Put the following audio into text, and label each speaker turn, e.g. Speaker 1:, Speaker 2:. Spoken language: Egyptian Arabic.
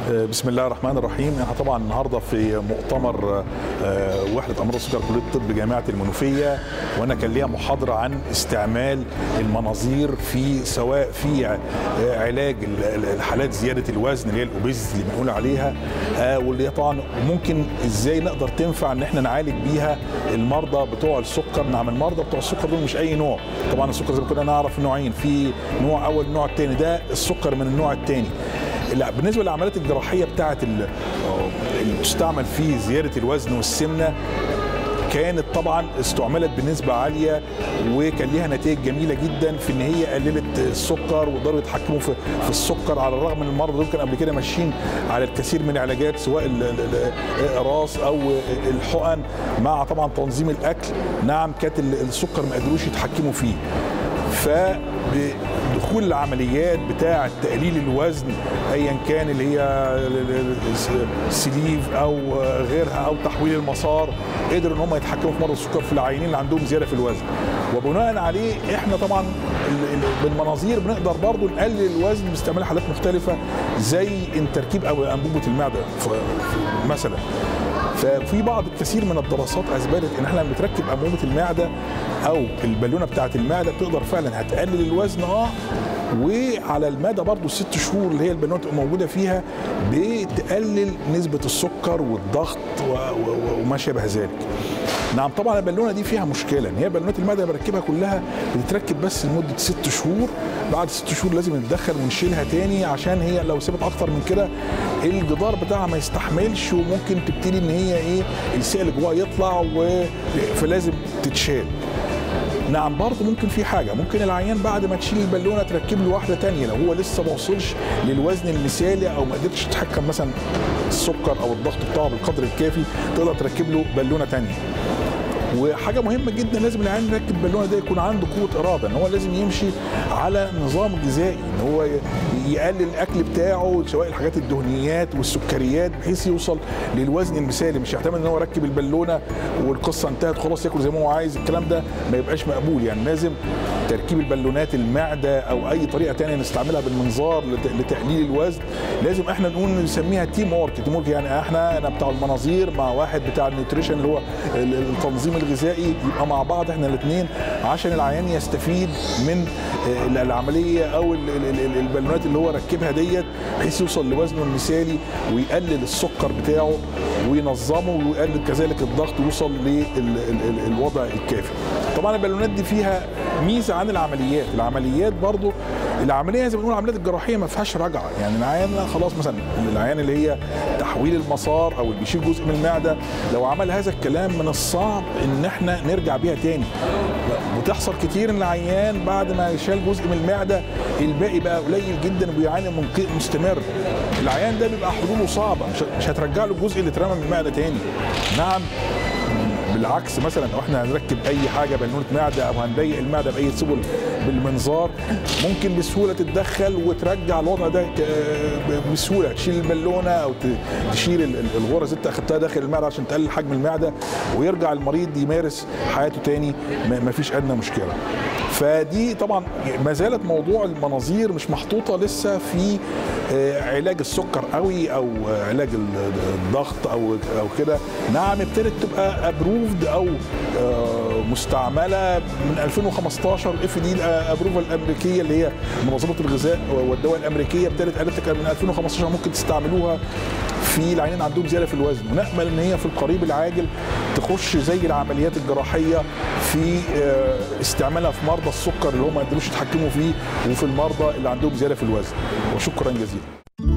Speaker 1: بسم الله الرحمن الرحيم احنا طبعا النهارده في مؤتمر وحده امراض السكر كليه الطب جامعه المنوفيه وانا كان ليا محاضره عن استعمال المناظير في سواء في علاج الحالات زياده الوزن اللي هي الاوبيز اللي بنقول عليها واللي هي طبعا ممكن ازاي نقدر تنفع ان احنا نعالج بيها المرضى بتوع السكر نعم المرضى بتوع السكر دول مش اي نوع طبعا السكر زي ما كنا نعرف نوعين في نوع اول النوع الثاني ده السكر من النوع الثاني لا بالنسبه للعمليات الجراحيه بتاعه اللي تستعمل في زياده الوزن والسمنه كانت طبعا استعملت بنسبه عاليه وكان ليها نتائج جميله جدا في ان هي قللت السكر وقدروا يتحكموا في, في السكر على الرغم من المرضى دول كانوا قبل كده ماشيين على الكثير من العلاجات سواء الاقراص او الحقن مع طبعا تنظيم الاكل نعم كانت السكر ما قدروش يتحكموا فيه ف دخول العمليات بتاعه تقليل الوزن ايا كان اللي هي سليف او غيرها او تحويل المسار قدروا ان هم يتحكموا في مرض السكر في العيانين اللي عندهم زياده في الوزن وبناء عليه احنا طبعا بالمناظير بنقدر برضو نقلل الوزن باستعمال حالات مختلفه زي تركيب او انبوبه المعده مثلا ففي بعض الكثير من الدراسات اثبتت ان احنا لما بتركب انبوبه المعده او البالونه بتاعه المعده بتقدر فعلا هتقلل الوزن اه وعلى المدى برضو الست شهور اللي هي البالونه موجوده فيها بتقلل نسبه السكر والضغط وما شابه ذلك. نعم طبعا البالونه دي فيها مشكله ان هي بالونات المعده اللي بركبها كلها بتتركب بس لمده ست شهور بعد ست شهور لازم نتدخل ونشيلها تاني عشان هي لو سيبت اكتر من كده الجدار بتاعها ما يستحملش وممكن تبتدي ان هي ايه السائل اللي جواها يطلع فلازم تتشال نعم برضه ممكن في حاجة ممكن العيان بعد ما تشيل البالونة تركب له واحدة تانية لو هو لسه ما وصلش للوزن المثالي أو ما قدرتش تتحكم مثلا السكر أو الضغط بتاعه بالقدر الكافي تقدر تركب له بالونة تانية وحاجه مهمه جدا لازم العيان يركب البالونه ده يكون عنده قوه اراده ان هو لازم يمشي على نظام غذائي ان هو يقلل الاكل بتاعه سواء الحاجات الدهنيات والسكريات بحيث يوصل للوزن المثالي مش يعتمد ان هو يركب البالونه والقصه انتهت خلاص ياكل زي ما هو عايز الكلام ده ما يبقاش مقبول يعني لازم تركيب البالونات المعده او اي طريقه ثانيه نستعملها بالمنظار لتقليل الوزن لازم احنا نقول نسميها تيم ورك تيم ورك يعني احنا انا بتاع المناظير مع واحد بتاع النيوتريشن اللي هو التنظيم الغذائي يبقى مع بعض احنا الاثنين عشان العيان يستفيد من العمليه او البالونات اللي هو ركبها ديت بحيث يوصل لوزنه المثالي ويقلل السكر بتاعه وينظمه ويقلل كذلك الضغط ويوصل للوضع الكافي. طبعا البالونات دي فيها ميزه عن العمليات، العمليات برضو العمليه زي ما بنقول العمليات الجراحيه ما فيهاش رجعه، يعني العيان خلاص مثلا العيان اللي هي تحويل المسار او اللي بيشيل جزء من المعده لو عمل هذا الكلام من الصعب ان احنا نرجع بيها تاني. بتحصل كتير ان العيان بعد ما شال جزء من المعده الباقي بقى قليل جدا وبيعاني من قيء مستمر. العيان ده بيبقى حلوله صعبه مش هترجع له الجزء اللي اترمى من المعده تاني. نعم بالعكس مثلا لو احنا هنركب اي حاجه بالونه معده او هنضيق المعده باي سبل بالمنظار ممكن بسهوله تتدخل وترجع الوضع ده بسهوله تشيل البالونه او تشيل الغرز انت اخدتها داخل المعده عشان تقلل حجم المعده ويرجع المريض يمارس حياته تاني ما فيش ادنى مشكله. فدي طبعا ما زالت موضوع المناظير مش محطوطه لسه في علاج السكر قوي او علاج الضغط او او كده نعم ابتدت تبقى ابروفد او مستعمله من 2015 اف دي ابروفال الامريكيه اللي هي منظمه الغذاء والدواء الامريكيه ابتدت قالت لك من 2015 ممكن تستعملوها في العيانين عندهم زياده في الوزن ونامل ان هي في القريب العاجل تخش زي العمليات الجراحيه في استعمالها في مرضى السكر اللي هم ما يقدروش يتحكموا فيه وفي المرضى اللي عندهم زياده في الوزن وشكرا جزيلا